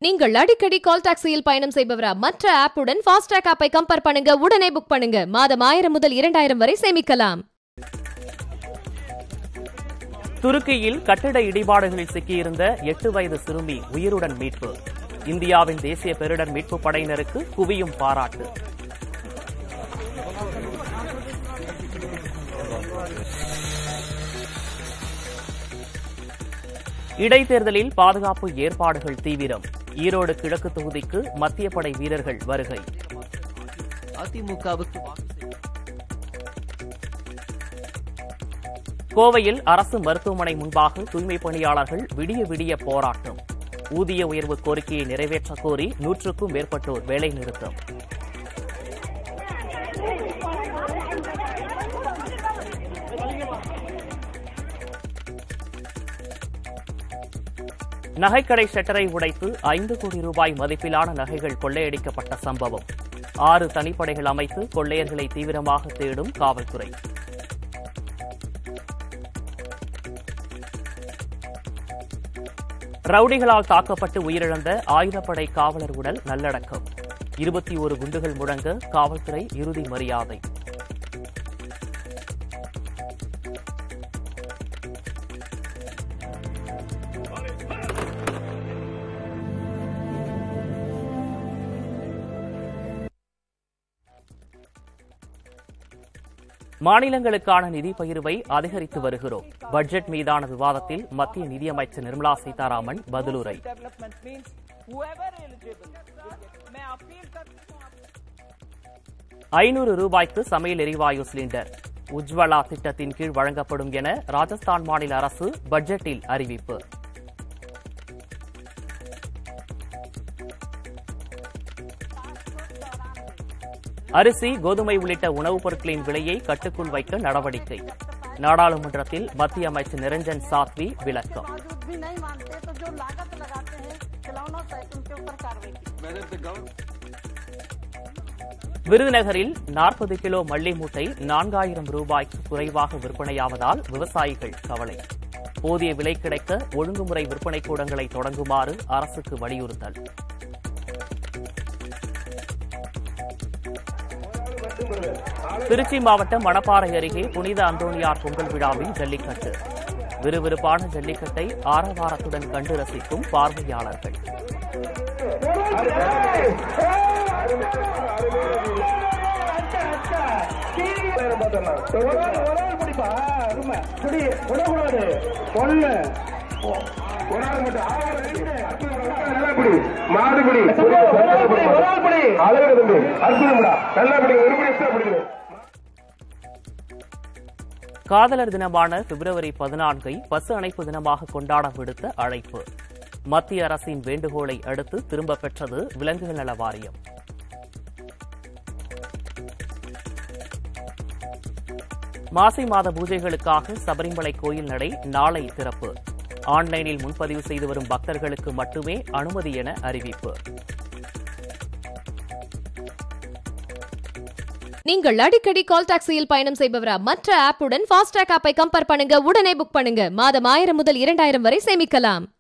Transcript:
நீங்கள் அடிக்கடி கால் டாக்ஸியில் பயணம் செய்பவரா மற்ற ஆப்புடன் ஃபாஸ்டாக் ஆப்பை கம்பேர் பண்ணுங்க உடனே புக் பண்ணுங்க மாதம் ஆயிரம் முதல் இரண்டாயிரம் வரை சேமிக்கலாம் துருக்கியில் கட்டிட இடிபாடுகளில் சிக்கியிருந்த எட்டு வயது சிறுமி உயிருடன் மீட்பு இந்தியாவின் தேசிய பேரிடர் மீட்பு படையினருக்கு குவியும் பாராட்டு இடைத்தேர்தலில் பாதுகாப்பு ஏற்பாடுகள் தீவிரம் ஈரோடு கிழக்கு தொகுதிக்கு மத்திய படை வீரர்கள் வருகை அதிமுகவுக்கு வாக்கு கோவையில் அரசு மருத்துவமனை முன்பாக தூய்மை பணியாளர்கள் விடிய விடிய போராட்டம் ஊதிய உயர்வு கோரிக்கையை நிறைவேற்றக் கோரி நூற்றுக்கும் மேற்பட்டோர் வேலை நிறுத்தம் நகைக்கடை ஷட்டரை உடைத்து ஐந்து கோடி ரூபாய் மதிப்பிலான நகைகள் கொள்ளையடிக்கப்பட்ட சம்பவம் ஆறு தனிப்படைகள் அமைத்து கொள்ளையர்களை தீவிரமாக தேடும் காவல்துறை ரவுடிகளால் தாக்கப்பட்டு உயிரிழந்த ஆயுதப்படை காவலர் உடல் நல்லடக்கம் இருபத்தி ஒரு குண்டுகள் முழங்க காவல்துறை இறுதி மரியாதை மாநிலங்களுக்கான நிதி பகிர்வை அதிகரித்து வருகிறோம் பட்ஜெட் மீதான விவாதத்தில் மத்திய நிதியமைச்சர் நிர்மலா சீதாராமன் பதிலுரை development means whoever eligible will get मैं अपील करती हूँ आप- ஐநூறு ரூபாய்க்கு சமையல் எரிவாயு சிலிண்டர் உஜ்வலா திட்டத்தின் கீழ் வழங்கப்படும் என ராஜஸ்தான் மாநில அரசு பட்ஜெட்டில் அறிவிப்பு அரிசி கோதுமை உள்ளிட்ட உணவுப் பொருட்களின் விலையை கட்டுக்குள் வைக்க நடவடிக்கை நாடாளுமன்றத்தில் மத்திய அமைச்சர் நிரஞ்சன் சாத்வி விளக்கம் बावजूद भी नहीं मानते तो जो लागत लगाते हैं खिलौनों सहित उनके ऊपर कार्रवाई की விருதுநகரில் நாற்பது கிலோ மல்லி மூட்டை நான்காயிரம் ரூபாய்க்கு குறைவாக விற்பனையாவதால் விவசாயிகள் கவலை போதிய விலை கிடைக்க ஒழுங்குமுறை விற்பனை கூடங்களை தொடங்குமாறு அரசுக்கு வலியுறுத்தல் திருச்சி மாவட்டம் மணப்பாறை அருகே புனித அந்தோணியார் பொங்கல் விழாவில் ஜல்லிக்கட்டு விறுவிறுப்பான ஜல்லிக்கட்டை ஆரவாரத்துடன் கண்டு ரசிக்கும் பார்வையாளர்கள் மாடுபிடி அழகு தம்பி அற்புதம்டா நல்லா பிடி ஒரு பிடி எக்ஸ்ட்ரா பிடிக்கணும் காதலர் தினமான பிப்ரவரி பதினான்கை பசு அணைப்பு தினமாக கொண்டாட விடுத்த அழைப்பு மத்திய அரசின் வேண்டுகோளை அடுத்து திரும்ப பெற்றது விலங்குகள் நல வாரியம் மாசி மாத பூஜைகளுக்காக சபரிமலை கோயில் நடை நாளை திறப்பு ஆன்லைனில் முன்பதிவு செய்து வரும் பக்தர்களுக்கு மட்டுமே அனுமதி என அறிவிப்பு நீங்கள் அடிக்கடி கால் டாக்ஸியில் பயணம் செய்பவரா மற்ற ஆப்புடன் ஃபாஸ்டாக் ஆப்பை கம்பேர் பண்ணுங்க உடனே புக் பண்ணுங்க மாதம் ஆயிரம் முதல் இரண்டாயிரம் வரை சேமிக்கலாம்